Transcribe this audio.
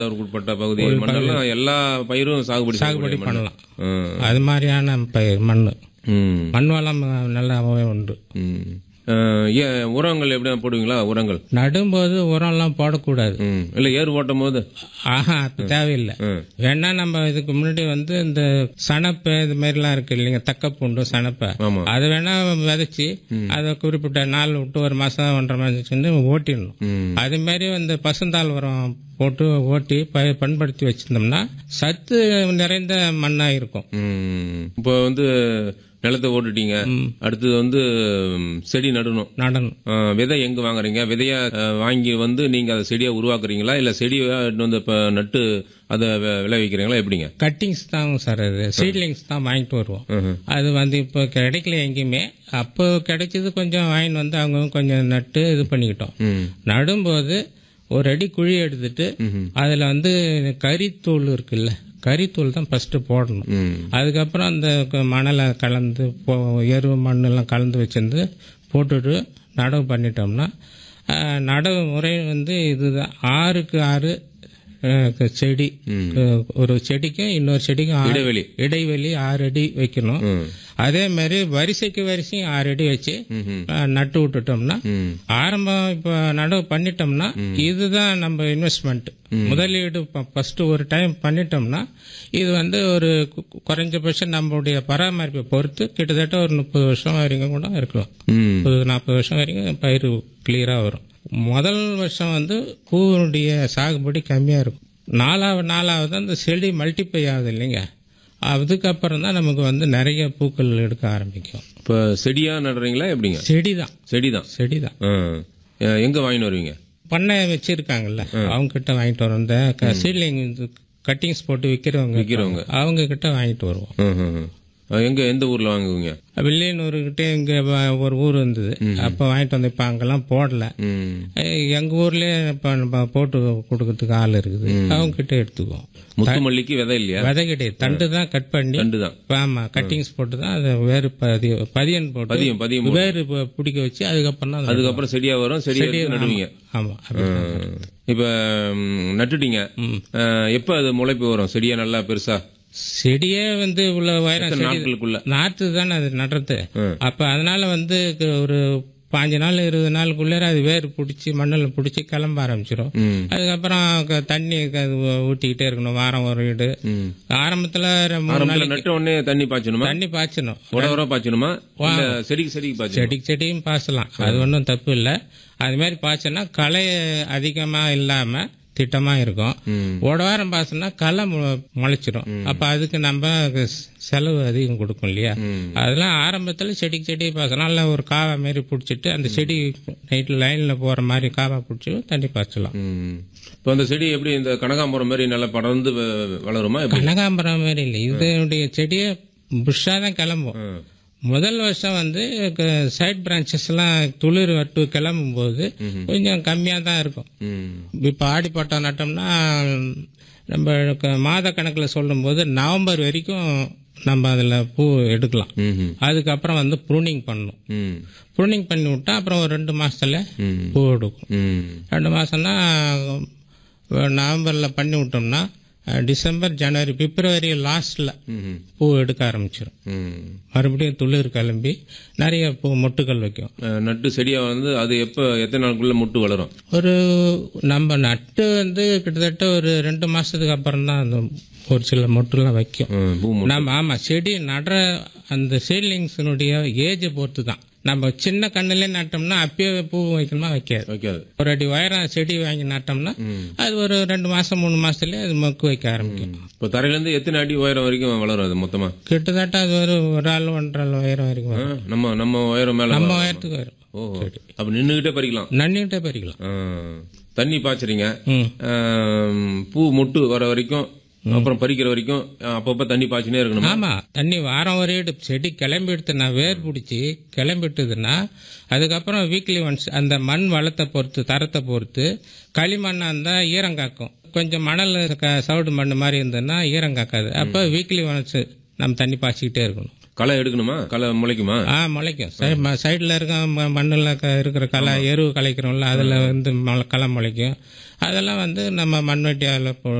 உட்பட்ட பகுதி மண்ணெல்லாம் எல்லா பயிரும் சாகுபடி சாகுபடி செய்யக்கூடிய மண்ணு. பண்ணலாம் ஆ. அது மாதிரியான பயிர் மண் ம். மண் வளம் நல்லாவே உண்டு ம். ஆ, ஏன் உரங்கள் எப்படி போடுவீங்களா உரங்கள் நடும்போது உரம்லாம் போடக்கூடாது ம். இல்ல ஏறு ஓட்டும் போது ஆஹா அப்ப தேவையில்லை ம். வேணா நம்ம இதுக்கு முன்னாடி வந்து இந்த சணப்பு இது மாதிரிலாம் இருக்கு இல்லைங்க தக்கப்பூண்டு சணப்பை ஆமா அதை வேணா விதைச்சி அதை குறிப்பிட்ட நாள் விட்டு ஒரு மாசம் ஒன்றரை மாசம் சென்று ஓட்டிடணும் ம். அது மாதிரி வந்து பசுந்தாள் உரம் போட்டு ஓட்டி ப- பண்படுத்தி வச்சிருந்தோம்னா சத்து நிறைந்த மண்ணா இருக்கும் ம். இப்போ வந்து நிலத்தை ஓட்டுட்டீங்க ம். அடுத்தது வந்து ம், செடி நடணும் நடணும் ஆ, விதை எங்க வாங்குறீங்க விதையா ஆ, வாங்கி வந்து நீங்க அதை செடியா உருவாக்குறீங்களா இல்ல செடியா எடுத்துட்டு வந்து இப்ப நட்டு அதை வி- விளைவிக்கிறீங்களா எப்படிங்க கட்டிங்ஸ் தான் சார் அது சீட்லிங்ஸ் தான் வாங்கிட்டு வருவோம் ம்ஹும். அது வந்து இப்போ கிடைக்கல எங்கேயுமே அப்போ கிடைச்சது கொஞ்சம் வாங்கிட்டு வந்து அவங்க கொஞ்சம் நட்டு இது பண்ணிக்கிட்டோம் ம். நடும்போது ஒரு அடி குழி எடுத்துட்டு ம்ஹும். அதில் வந்து கறித்தூள் இருக்குல்ல கறித்தூள் தான் ஃபர்ஸ்ட் போடணும் ம். அதுக்கப்புறம் அந்த க- மணலை கலந்து போ எரு மண்ணெல்லாம் கலந்து வச்சிருந்து போட்டுட்டு நடவு பண்ணிட்டோம்னா அஹ், நடவு முறை வந்து இதுதான் ஆறுக்கு ஆறு அஹ், க- செடி ம். அஹ், ஒரு செடிக்கும் இன்னொரு செடிக்கும் ஆறு- இடைவெளி இடைவெளி ஆறு அடி வைக்கணும் ம். அதே மாதிரி வரிசைக்கு வரிசையும் ஆறு அடி வச்சு ம்ஹும். அஹ், நட்டு விட்டுட்டோம்னா ம். ஆரம்பம் இப்ப நடவு பண்ணிட்டோம்னா இதுதான் நம்ம இன்வெஸ்ட்மெண்ட் முதலீடு ஃபர்ஸ்ட் ஒரு டைம் பண்ணிட்டோம்னா இது வந்து ஒரு கு- குறைஞ்சபட்சம் நம்மளுடைய பராமரிப்பை பொறுத்து கிட்டத்தட்ட ஒரு முப்பது வருஷம் வரைக்கும் கூட இருக்கலாம் ம். முப்பது நாற்பது வருஷம் வரைக்கும் பயிர் கிளியரா வரும் முதல் வருஷம் வந்து பூவுடைய சாகுபடி கம்மியா இருக்கும் நாலாவது நாலாவது அந்த செடி மல்டிப்ளை ஆகுது இல்லைங்க அதுக்கப்புறம் தான் நமக்கு வந்து நிறைய பூக்கள் எடுக்க ஆரம்பிக்கும் இப்ப செடியா நடுறீங்களா எப்படிங்க செடி தான் செடிதான் செடி தான் ஆ. ஆ, எங்க வாங்கிட்டு வருவீங்க பண்ணை வச்சிருக்காங்கல்ல அவங்க கிட்ட வாங்கிட்டு வரோம் இந்த சீட்லிங் கட்டிங்ஸ் போட்டு விக்கிறவங்க விக்கிறவங்க. அவங்க கிட்ட வாங்கிட்டு வருவோம் ம்ஹும். ஆ, எங்க எந்த ஊர்ல வாங்குவீங்க வில்லியனூர் கிட்ட இங்க வ- ஒரு ஊர் இருந்தது அப்ப வாங்கிட்டு வந்து இப்ப அங்கெல்லாம் போடல ம். அஹ் எங்க ஊர்லயே இப்ப நம்ம போட்டு கொடுக்கறதுக்கு ஆள் இருக்குது அவங்க கிட்ட எடுத்துக்குவோம் முத்து மல்லிக்கு விதை இல்லையா விதை கிடையாது தண்டு தான் கட் பண்ணி ரெண்டு தான் ஆமா கட்டிங்ஸ் போட்டு தான் அதை வேறு பதி பதியன் போட்டு பதியம் பதியம் போட்டு. வேறு ப- பிடிக்க வச்சு அதுக்கப்புறம் தான் அதை அதுக்கப்புறம் செடியா வரும் செடியா எடுத்து நடுவீங்க ஆமா அப்படி. ஆ. இப்ப ம், நட்டுட்டீங்க ம். ஆ, எப்ப அது முளைப்பு வரும் செடியா நல்லா பெருசா செடியே வந்து உள்ள உயரம் எத்தனை செடி நாட்களுக்குள்ள நாற்று தானே அது நடுறது ம். அப்ப அதனால வந்து க- ஒரு பாஞ்சு நாள் இருபது நாளுக்குள்ளே அது வேர் பிடிச்சி மண்ணில் பிடிச்சி கிளம்ப ஆரம்பிச்சிடும் ம். அதுக்கப்புறம் க- தண்ணி க- அது ஊத்திக்கிட்டே இருக்கணும் வாரம் ஒரு வீடு ம். ஆரம்பத்துல ஒரு மூணு ஆரம்பத்துல நாளைக்கு நட்ட உடனே தண்ணி பாய்ச்சணுமா தண்ணி பாய்ச்சணும் உடவரா பாய்ச்சணுமா இல்ல செடிக்கு செடிக்கு பாய்ச்சணும் செடிக்கு செடியும் பாய்ச்சலாம் அது ஒன்றும் தப்பு இல்லை அது மாதிரி பாய்ச்சனா களை அதிகமா இல்லாம திட்டமா இருக்கும் ம். ஒரு வாரம் பாய்ச்சனா களை மு- முளைச்சிடும் அப்ப அதுக்கு நம்ம க- செலவு அதிகம் கொடுக்கும் இல்லையா ம். அதெல்லாம் ஆரம்பத்துல செடிக்கு செடி பாய்ச்சலாம் நல்லா ஒரு காவா மாரி பிடிச்சிட்டு அந்த செடி நைட்ல லைன்ல போற மாதிரி காவா பிடிச்சி தண்ணி பாய்ச்சலாம் ம். இப்ப அந்த செடி எப்படி இந்த கனகாம்பரம் மாதிரி நல்லா படர்ந்து வ- வளருமா எப்படி கனகாம்பரம் மாதிரி இல்லை இதனுடைய செடியை புஷ்ஷா தான் கிளம்பும் ம். முதல் வருஷம் வந்து சைட் பிரான்ச்சஸ் எல்லாம் துளிர் வட்டு கிளம்பும் போது கொஞ்சம் கம்மியா தான் இருக்கும் ம். இப்ப ஆடிப்பட்டம் நட்டோம்னா நம்ம க- மாத கணக்குல சொல்லும் போது நவம்பர் வரைக்கும் நம்ம அதுல பூ எடுக்கலாம் ம்ஹும். அதுக்கப்புறம் வந்து ப்ரூனிங் பண்ணணும் ம். ப்ரூனிங் பண்ணி விட்டா அப்புறம் ஒரு ரெண்டு மாசத்துல ம். பூ எடுக்கும் ம். ரெண்டு மாசம்னா அஹ், நவம்பர்ல பண்ணி விட்டோம்னா அஹ், டிசம்பர் ஜனவரி பிப்ரவரி லாஸ்ட்ல ம்ஹும். பூ எடுக்க ஆரம்பிச்சிடும் ம். மறுபடியும் துளிர் கிளம்பி நிறைய பூ மொட்டுகள் வைக்கும் அஹ், நட்டு செடியா வந்து அது எப்ப எத்தனை நாளுக்குள்ள முட்டு வளரும் ஒரு நம்ம நட்டு வந்து கிட்டத்தட்ட ஒரு ரெண்டு மாசத்துக்கு அப்புறம் தான் அந்த ஒரு சில மொட்டுலாம் வைக்கும் ம், பூ முட்டு. நம்ம ஆமா செடி நடுற அந்த சீட்லிங்ஸினுடைய ஏஜை பொறுத்து தான் நம்ம சின்ன கண்ணுல நட்டோம்னா அப்பயே பூ வைக்கணுமா வைக்காது வைக்காது ஒரு அடி உயரம் செடி வாங்கி நட்டோம்னா ம். அது ஒரு ரெண்டு மாசம் மூணு மாசத்துலயே அது மொக்கு வைக்க ஆரம்பிக்கும் இப்ப தரையில இருந்து எத்தனை அடி உயரம் வரைக்கும் வளரும் அது மொத்தமா கிட்டத்தட்ட அது ஒரு ஒரு ஆள் ஒன்றரை ஆள் உயரம் வரைக்கும் ஆ, வரும் நம்ம நம்ம உயரம் மேல நம்ம வரும். உயரத்துக்கு வரும் ஓ அப்ப நின்னுகிட்டே பறிக்கலாம் நன்னிகிட்டே பறிக்கலாம் ஆ. தண்ணி பாய்ச்சறீங்க ம் ஆம், பூ மொட்டு வர வரைக்கும் அப்புறம் பறிக்கிற வரைக்கும் ஆ, அப்பப்ப தண்ணி பாய்ச்சினே இருக்கணுமா ஆமா தண்ணி வாரம் ஒரு இடு செடி கிளம்பிடுத்துனா வேர் பிடிச்சி கிளம்பிட்டுதுன்னா அதுக்கப்புறம் வீக்லி ஒன்ஸ் அந்த மண் வளத்தை பொறுத்து தரத்தை பொறுத்து களிமண்ணா இருந்தா ஈரம் காக்கும் கொஞ்சம் மணல் க- சவுடு மண் மாதிரி இருந்ததுன்னா ஈரம் காக்காது அப்ப வீக்லி ஒன்ஸ் நம்ம தண்ணி பாய்ச்சிக்கிட்டே இருக்கணும் களை எடுக்கணுமா களை முளைக்குமா ஆ முளைக்கும் சை சைடில் இருக்க ம- மண்ணுல க இருக்கிற களை எருவு கலைக்கிறோம்ல அதில் வந்து மொள- களை முளைக்கும் அதெல்லாம் வந்து நம்ம மண்வெட்டியால்